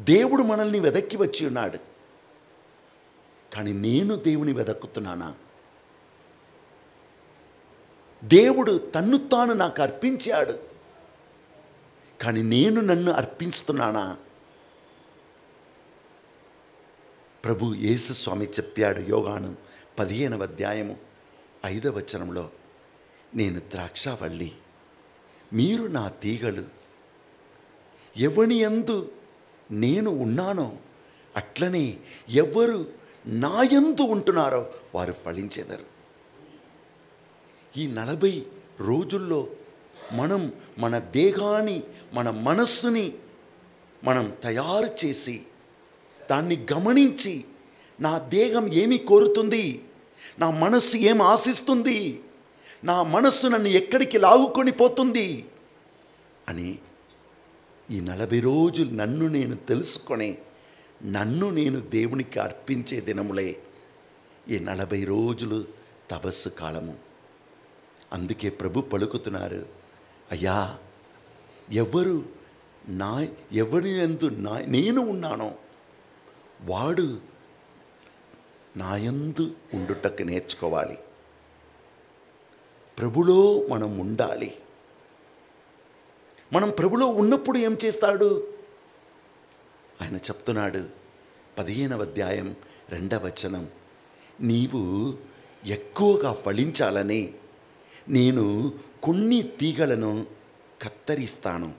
దేవుడు మనల్ని వెదక్కి వచ్చి ఉన్నాడు కానీ నేను దేవుని వెదక్కుతున్నానా దేవుడు తన్ను తాను నాకు అర్పించాడు కానీ నేను నన్ను అర్పిస్తున్నానా ప్రభు యేసు స్వామి చెప్పాడు యోగానం పదిహేనవ అధ్యాయము ఐదవ వచనంలో నేను ద్రాక్షావల్లి మీరు నా తీగలు ఎవని యందు నేను ఉన్నానో అట్లనే ఎవరు నా యందు ఉంటున్నారో వారు ఫలించెదరు ఈ నలభై రోజుల్లో మనం మన దేహాన్ని మన మనస్సుని మనం తయారు చేసి దాన్ని గమనించి నా దేహం ఏమి కోరుతుంది నా మనస్సు ఏం ఆశిస్తుంది నా మనస్సు నన్ను ఎక్కడికి లాగుకొని పోతుంది అని ఈ నలభై రోజులు నన్ను నేను తెలుసుకొని నన్ను నేను దేవునికి అర్పించే దినములే ఈ నలభై రోజులు తపస్సు కాలము అందుకే ప్రభు పలుకుతున్నారు అయ్యా ఎవరు నా ఎవరి ఎందు నా నేను ఉన్నానో వాడు నాయందు ఉండుటకు నేర్చుకోవాలి ప్రభులో మనం ఉండాలి మనం ప్రభులో ఉన్నప్పుడు ఏం చేస్తాడు ఆయన చెప్తున్నాడు పదిహేనవ అధ్యాయం రెండవ వచనం నీవు ఎక్కువగా ఫలించాలని నేను కొన్ని తీగలను కత్తరిస్తాను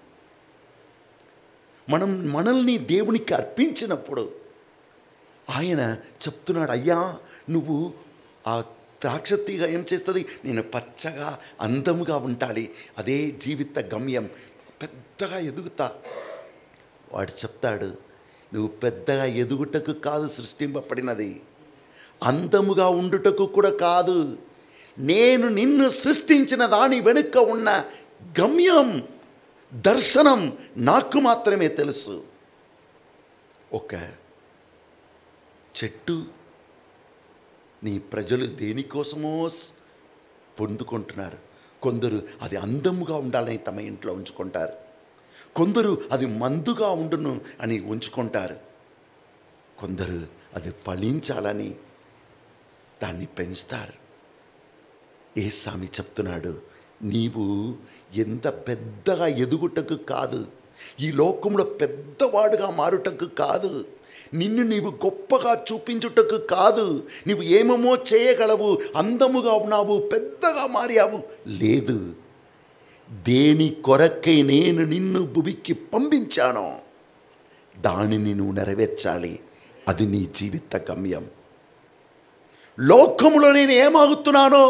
మనం మనల్ని దేవునికి అర్పించినప్పుడు ఆయన చెప్తున్నాడు అయ్యా నువ్వు ఆ ద్రాక్ష తీగ ఏం చేస్తుంది నేను పచ్చగా అందముగా ఉండాలి అదే జీవిత గమ్యం పెద్దగా ఎదుగుతా వాడు చెప్తాడు నువ్వు పెద్దగా ఎదుగుటకు కాదు సృష్టింపబడినది అందముగా ఉండుటకు కూడా కాదు నేను నిన్ను సృష్టించిన దాని వెనుక ఉన్న గమ్యం దర్శనం నాకు మాత్రమే తెలుసు ఒక చెట్టు నీ ప్రజలు దేనికోసమో స్- పొందుకుంటున్నారు కొందరు అది అందముగా ఉండాలని తమ ఇంట్లో ఉంచుకుంటారు కొందరు అది మందుగా ఉండును అని ఉంచుకుంటారు కొందరు అది ఫలించాలని దాన్ని పెంచుతారు ఏ స్వామి చెప్తున్నాడు నీవు ఎంత పెద్దగా ఎదుగుటకు కాదు ఈ లోకంలో పెద్దవాడుగా మారుటకు కాదు నిన్ను నీవు గొప్పగా చూపించుటకు కాదు నీవు ఏమేమో చేయగలవు అందముగా ఉన్నావు పెద్దగా మారావు లేదు దేని కొరకై నేను నిన్ను భువికి పంపించానో దానిని నువ్వు నెరవేర్చాలి అది నీ జీవిత గమ్యం లోకములో నేను ఏమాగుతున్నానో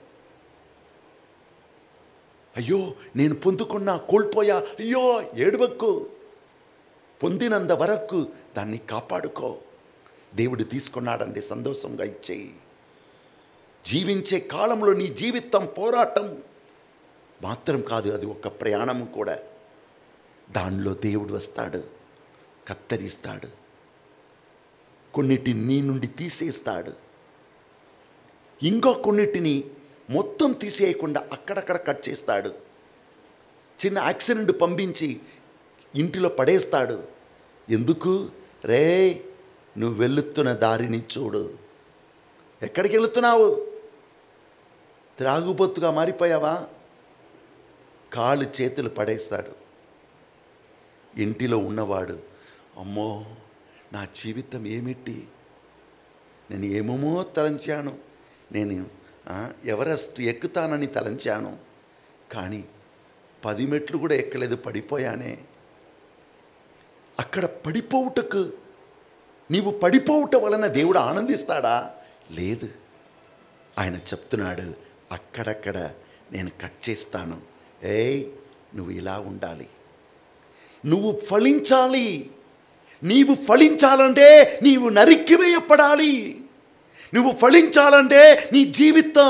అయ్యో నేను పొందుకున్నా కోల్పోయా అయ్యో ఏడువక్కు పొందినంత వరకు దాన్ని కాపాడుకో దేవుడు తీసుకున్నాడండి సంతోషంగా ఇచ్చేయి జీవించే కాలంలో నీ జీవితం పోరాటం మాత్రం కాదు అది ఒక ప్రయాణం కూడా దానిలో దేవుడు వస్తాడు కత్తరిస్తాడు కొన్నిటిని నీ నుండి తీసేస్తాడు ఇంకో కొన్నిటిని మొత్తం తీసేయకుండా అక్కడక్కడ కట్ చేస్తాడు చిన్న యాక్సిడెంట్ పంపించి ఇంటిలో పడేస్తాడు ఎందుకు రే నువ్వు వెళుతున్న దారిని చూడు ఎక్కడికి వెళుతున్నావు త్రాగుబొత్తుగా మారిపోయావా కాళ్ళు చేతులు పడేస్తాడు ఇంటిలో ఉన్నవాడు అమ్మో నా జీవితం ఏమిటి నేను ఏమేమో తలంచాను నేను ఆ, ఎవరెస్ట్ ఎక్కుతానని తలంచాను కానీ పది మెట్లు కూడా ఎక్కలేదు పడిపోయానే అక్కడ పడిపోవుటకు నీవు పడిపోవుట వలన దేవుడు ఆనందిస్తాడా లేదు ఆయన చెప్తున్నాడు అక్కడక్కడ నేను కట్ చేస్తాను ఏయ్ నువ్వు ఇలా ఉండాలి నువ్వు ఫలించాలి నీవు ఫలించాలంటే నీవు నరికివేయపడాలి నువ్వు ఫలించాలంటే నీ జీవితం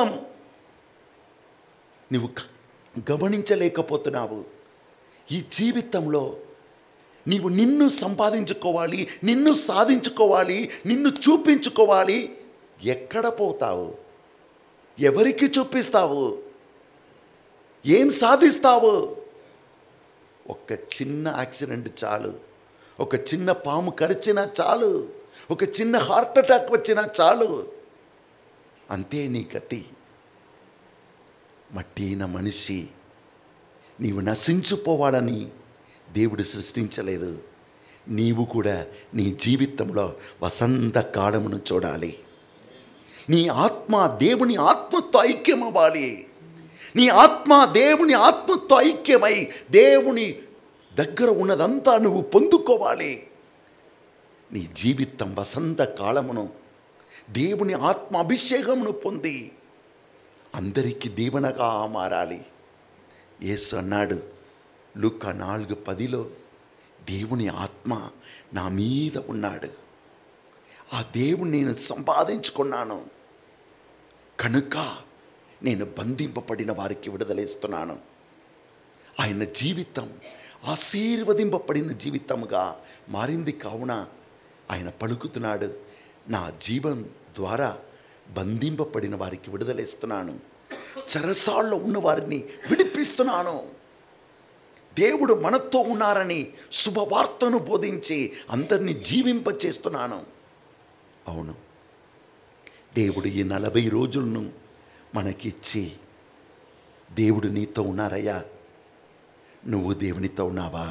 నువ్వు గ- గమనించలేకపోతున్నావు ఈ జీవితంలో నీవు నిన్ను సంపాదించుకోవాలి నిన్ను సాధించుకోవాలి నిన్ను చూపించుకోవాలి ఎక్కడ పోతావు ఎవరికి చూపిస్తావు ఏం సాధిస్తావు ఒక్క చిన్న యాక్సిడెంట్ చాలు ఒక చిన్న పాము కరిచినా చాలు ఒక చిన్న హార్ట్ అటాక్ వచ్చినా చాలు అంతే నీ గతి మట్టిన మనిషి నీవు నశించిపోవాలని దేవుడు సృష్టించలేదు నీవు కూడా నీ జీవితంలో వసంత కాలమును చూడాలి నీ ఆత్మ దేవుని ఆత్మతో ఐక్యమవ్వాలి నీ ఆత్మ దేవుని ఆత్మతో ఐక్యమై దేవుని దగ్గర ఉన్నదంతా నువ్వు పొందుకోవాలి నీ జీవితం వసంత కాలమును దేవుని ఆత్మ అభిషేకమును పొంది అందరికీ దీవెనగా మారాలి యేసు అన్నాడు లుక్క నాలుగు పదిలో దేవుని ఆత్మ నా మీద ఉన్నాడు ఆ దేవుని నేను సంపాదించుకున్నాను కనుక నేను బంధింపబడిన వారికి విడుదలేస్తున్నాను ఆయన జీవితం ఆశీర్వదింపబడిన జీవితముగా మారింది కావున ఆయన పలుకుతున్నాడు నా జీవం ద్వారా బంధింపబడిన వారికి విడుదలేస్తున్నాను చెరసాల్లో ఉన్న వారిని విడిపిస్తున్నాను దేవుడు మనతో ఉన్నారని శుభవార్తను బోధించి అందరినీ జీవింపచేస్తున్నాను అవును దేవుడు ఈ నలభై రోజులను మనకిచ్చి దేవుడు నీతో ఉన్నారయ్యా నువ్వు దేవునితో ఉన్నావా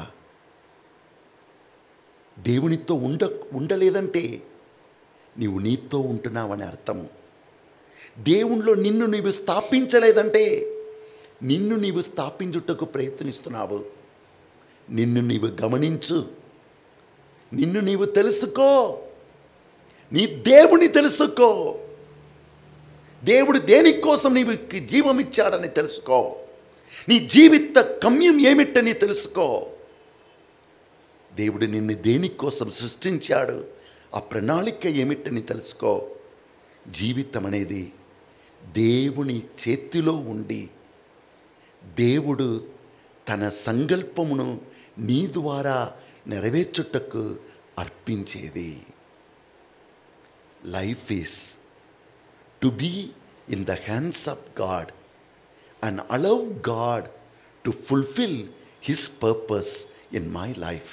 దేవునితో ఉండ ఉండలేదంటే నీవు నీతో ఉంటున్నావని అర్థం దేవుణ్ణిలో నిన్ను నీవు స్థాపించలేదంటే నిన్ను నీవు స్థాపించుటకు ప్రయత్నిస్తున్నావు నిన్ను నీవు గమనించు నిన్ను నీవు తెలుసుకో నీ దేవుని తెలుసుకో దేవుడు దేనికోసం నీవు జీవం ఇచ్చాడని తెలుసుకో నీ జీవిత గమ్యం ఏమిటని తెలుసుకో దేవుడు నిన్ను దేనికోసం సృష్టించాడు ఆ ప్రణాళిక ఏమిటని తెలుసుకో జీవితం అనేది దేవుని చేతిలో ఉండి దేవుడు తన సంకల్పమును నీ ద్వారా నెరవేర్చుటకు అర్పించేది life is to be in the hands of God and allow God to fulfil his purpose in my life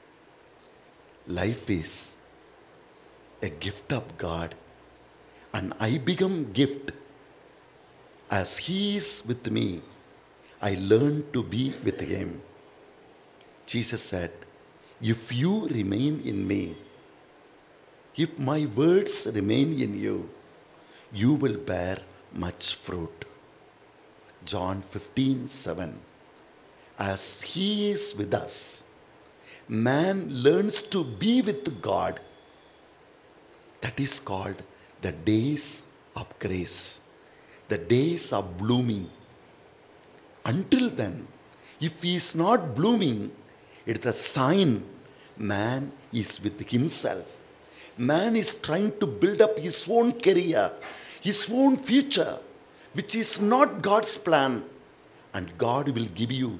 life is a gift of God and I become gift as his with me I learned to be with him. Jesus said, If you remain in me, if my words remain in you, you will bear much fruit. John 15 7. As he is with us, man learns to be with God. That is called the days of grace, the days of blooming. Until then, if he is not blooming, it's a sign man is with himself. Man is trying to build up his own career, his own future, which is not God's plan. And God will give you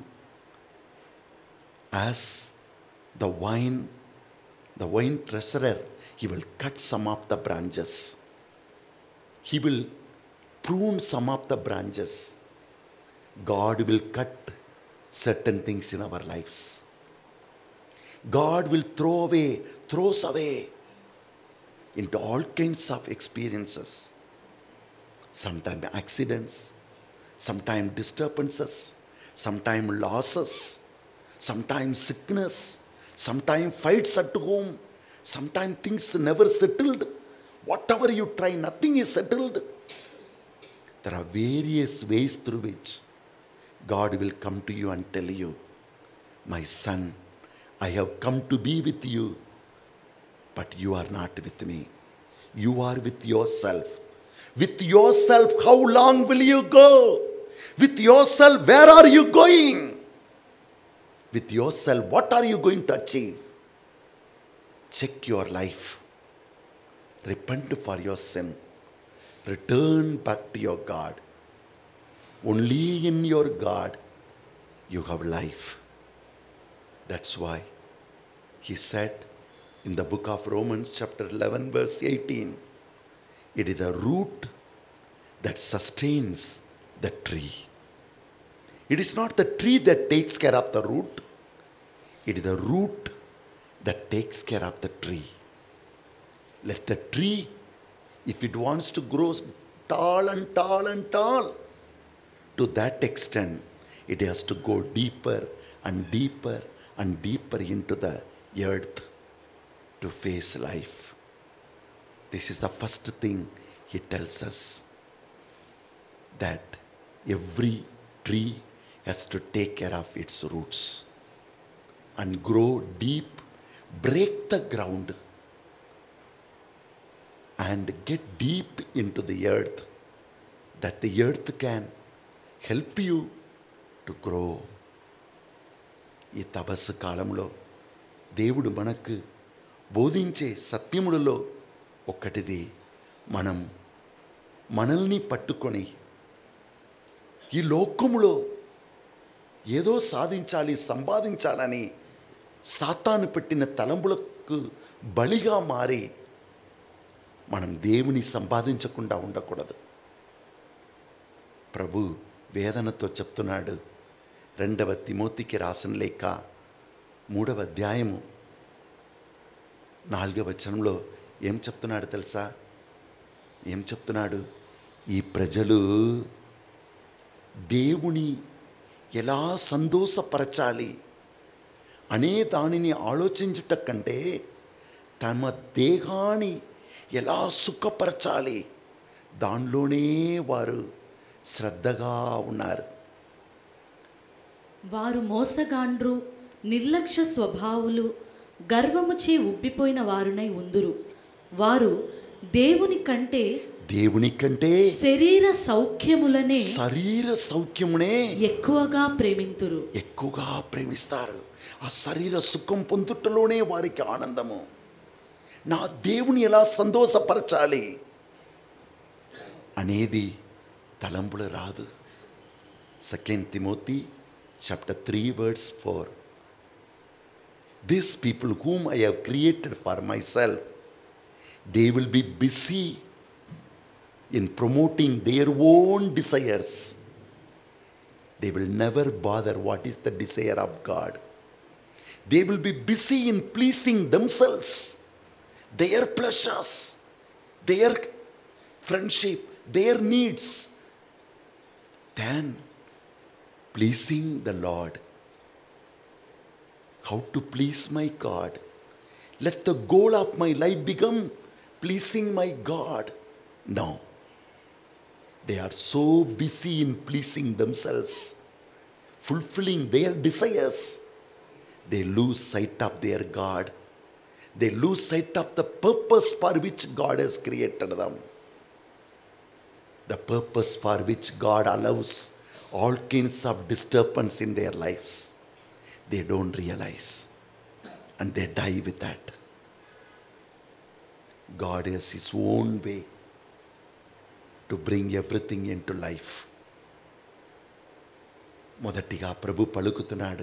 as the wine, the wine treasurer, he will cut some of the branches. He will prune some of the branches. God will cut certain things in our lives. God will throw away, throws away into all kinds of experiences. Sometimes accidents, sometimes disturbances, sometimes losses, sometimes sickness, sometimes fights at home, sometimes things never settled. Whatever you try, nothing is settled. There are various ways through which God will come to you and tell you, My son, I have come to be with you, but you are not with me. You are with yourself. With yourself, how long will you go? With yourself, where are you going? With yourself, what are you going to achieve? Check your life. Repent for your sin. Return back to your God. Only in your God you have life. That's why he said in the book of Romans, chapter 11, verse 18, it is the root that sustains the tree. It is not the tree that takes care of the root, it is the root that takes care of the tree. Let the tree, if it wants to grow tall and tall and tall, to that extent, it has to go deeper and deeper and deeper into the earth to face life. This is the first thing he tells us that every tree has to take care of its roots and grow deep, break the ground, and get deep into the earth that the earth can help you to grow. ఈ తపస్సు కాలంలో దేవుడు మనకు బోధించే సత్యములలో ఒక్కటిది మనం మనల్ని పట్టుకొని ఈ లోకములో ఏదో సాధించాలి సంపాదించాలని సాతాను పెట్టిన తలంపులకు బలిగా మారి మనం దేవుని సంపాదించకుండా ఉండకూడదు ప్రభు వేదనతో చెప్తున్నాడు రెండవ తిమోతికి రాసిన లేక మూడవ అధ్యాయము నాలుగవ వచనంలో ఏం చెప్తున్నాడు తెలుసా ఏం చెప్తున్నాడు ఈ ప్రజలు దేవుని ఎలా సంతోషపరచాలి అనే దానిని ఆలోచించుట కంటే తమ దేహాన్ని ఎలా సుఖపరచాలి దానిలోనే వారు శ్రద్ధగా ఉన్నారు వారు మోసగాండ్రు నిర్లక్ష్య స్వభావులు గర్వముచే ఉబ్బిపోయిన వారునై ఉందురు వారు దేవుని కంటే దేవుని కంటే శరీర సౌఖ్యములనే శరీర సౌఖ్యమునే ఎక్కువగా ప్రేమింతురు ఎక్కువగా ప్రేమిస్తారు ఆ శరీర సుఖం పొందుటలోనే వారికి ఆనందము నా దేవుని ఎలా సంతోషపరచాలి అనేది తలంపులు రాదు second Timothy chapter three words four this people whom I have created for myself they will be busy in promoting their own desires they will never bother what is the desire of God. They will be busy in pleasing themselves, their pleasures, their friendship, their needs, than pleasing the Lord. How to please my God? Let the goal of my life become pleasing my God. No. They are so busy in pleasing themselves, fulfilling their desires. They lose sight of their God. They lose sight of the purpose for which God has created them. The purpose for which God allows all kinds of disturbance in their lives. They don't realize and they die with that. God has His own way to bring everything into life మొదటిగా ప్రభు పలుకుతున్నాడు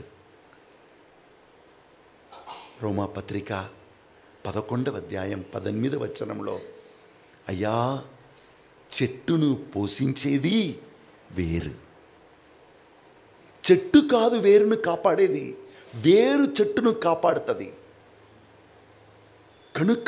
రోమా పత్రిక పదకొండవ అధ్యాయం పద్దెనిమిదవ వచనంలో అయ్యా చెట్టును పోషించేది వేరు చెట్టు కాదు వేరును కాపాడేది వేరు చెట్టును కాపాడుతుంది కనుక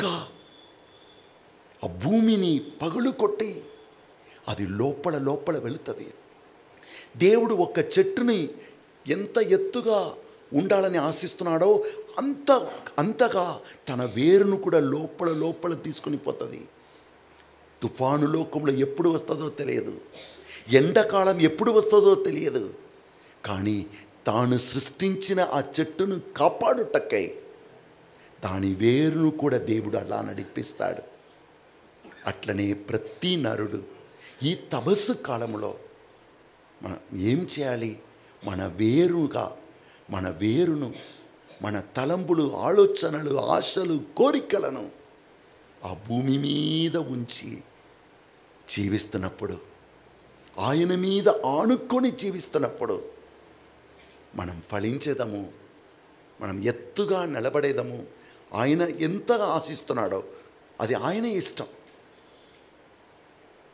ఆ భూమిని పగులు కొట్టి అది లోపల లోపల వెళుతుంది దేవుడు ఒక చెట్టుని ఎంత ఎత్తుగా ఉండాలని ఆశిస్తున్నాడో అంత అంతగా తన వేరును కూడా లోపల లోపల తీసుకుని పోతుంది తుఫాను లోకంలో ఎప్పుడు వస్తుందో తెలియదు ఎండాకాలం ఎప్పుడు వస్తుందో తెలియదు కానీ తాను సృష్టించిన ఆ చెట్టును కాపాడుటక్కై దాని వేరును కూడా దేవుడు అలా నడిపిస్తాడు అట్లనే ప్రతి నరుడు ఈ తపస్సు కాలంలో మనం ఏం చేయాలి మన వేరుగా మన వేరును మన తలంపులు ఆలోచనలు ఆశలు కోరికలను ఆ భూమి మీద ఉంచి జీవిస్తున్నప్పుడు ఆయన మీద ఆనుకొని జీవిస్తున్నప్పుడు మనం ఫలించేదము మనం ఎత్తుగా నిలబడేదము ఆయన ఎంతగా ఆశిస్తున్నాడో అది ఆయన ఇష్టం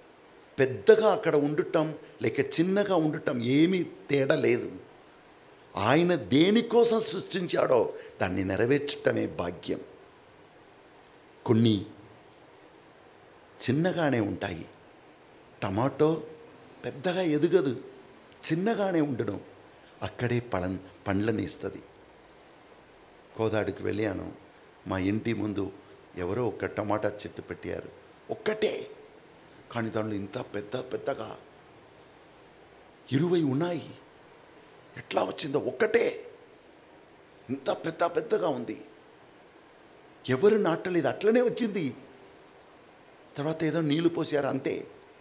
పెద్దగా అక్కడ ఉండటం లేక చిన్నగా ఉండటం ఏమీ తేడా లేదు ఆయన దేనికోసం సృష్టించాడో దాన్ని నెరవేర్చటమే భాగ్యం కొన్ని చిన్నగానే ఉంటాయి టమాటో పెద్దగా ఎదగదు చిన్నగానే ఉండడం అక్కడే పళ పండ్లని ఇస్తుంది కోదాడికి వెళ్ళాను మా ఇంటి ముందు ఎవరో ఒక టమాటా చెట్టు పెట్టారు ఒక్కటే కానీ దాంట్లో ఇంత పెద్ద పెద్దగా ఇరవై ఉన్నాయి ఎట్లా వచ్చిందో ఒక్కటే ఇంత పెద్ద పెద్దగా ఉంది ఎవరు నాటలేదు అట్లనే వచ్చింది తర్వాత ఏదో నీళ్లు పోసారు అంతే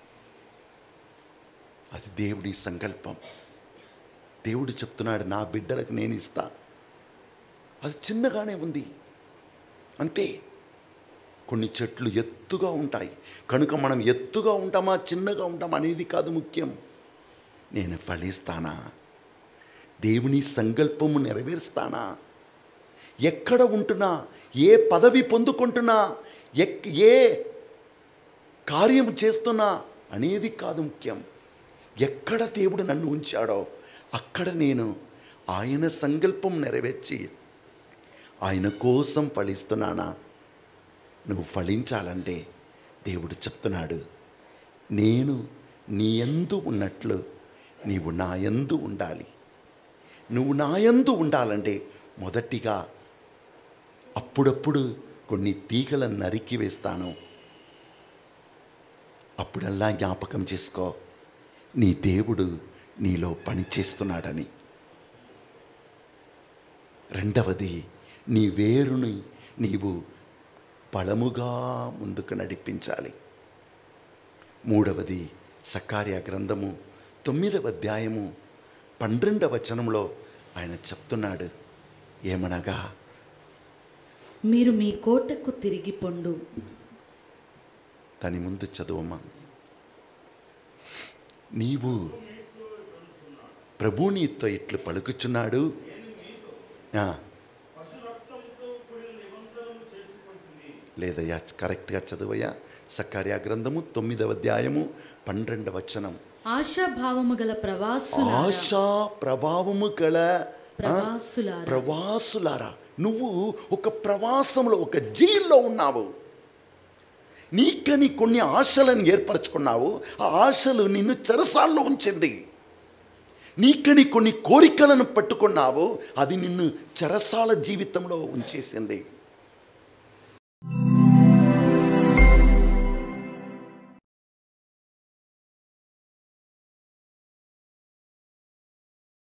అది దేవుడి సంకల్పం దేవుడు చెప్తున్నాడు నా బిడ్డలకు నేను ఇస్తా అది చిన్నగానే ఉంది అంతే కొన్ని చెట్లు ఎత్తుగా ఉంటాయి కనుక మనం ఎత్తుగా ఉంటామా చిన్నగా ఉంటామా అనేది కాదు ముఖ్యం నేను ఫలిస్తానా దేవుని సంకల్పము నెరవేరుస్తానా ఎక్కడ ఉంటున్నా ఏ పదవి పొందుకుంటున్నా ఎక్ ఏ కార్యం చేస్తున్నా అనేది కాదు ముఖ్యం ఎక్కడ దేవుడు నన్ను ఉంచాడో అక్కడ నేను ఆయన సంకల్పం నెరవేర్చి ఆయన కోసం ఫలిస్తున్నానా నువ్వు ఫలించాలంటే దేవుడు చెప్తున్నాడు నేను నీ యందు ఉన్నట్లు నీవు నా యందు ఉండాలి నువ్వు నా యందు ఉండాలంటే మొదటిగా అప్పుడప్పుడు కొన్ని తీగలను నరికి వేస్తాను అప్పుడల్లా జ్ఞాపకం చేసుకో నీ దేవుడు నీలో పని చేస్తున్నాడని రెండవది నీ వేరుని నీవు బలముగా ముందుకు నడిపించాలి మూడవది సకార్య గ్రంథము తొమ్మిదవ అధ్యాయము పన్నెండవ వచనంలో ఆయన చెప్తున్నాడు ఏమనగా మీరు మీ కోటకు తిరిగి పొండు దాని ముందు చదువమ్మా నీవు ప్రభు నీతో ఇట్లు పలుకుచున్నాడు ఆ. లేదయ్యా కరెక్ట్గా చదువయ్యా సకార్య గ్రంథము తొమ్మిదవ అధ్యాయము పన్నెండవ వచనం ఆశాభావము గల ప్రవాసులారా ఆశా ప్రభావము గల ఆ, ప్రవాసులారా ప్రవాసులారా నువ్వు ఒక ప్రవాసంలో ఒక జైల్లో ఉన్నావు నీకని కొన్ని ఆశలను ఏర్పరచుకున్నావు ఆ ఆశలు నిన్ను చెరసాల్లో ఉంచింది నీకని కొన్ని కోరికలను పట్టుకున్నావు అది నిన్ను చెరసాల జీవితంలో ఉంచేసింది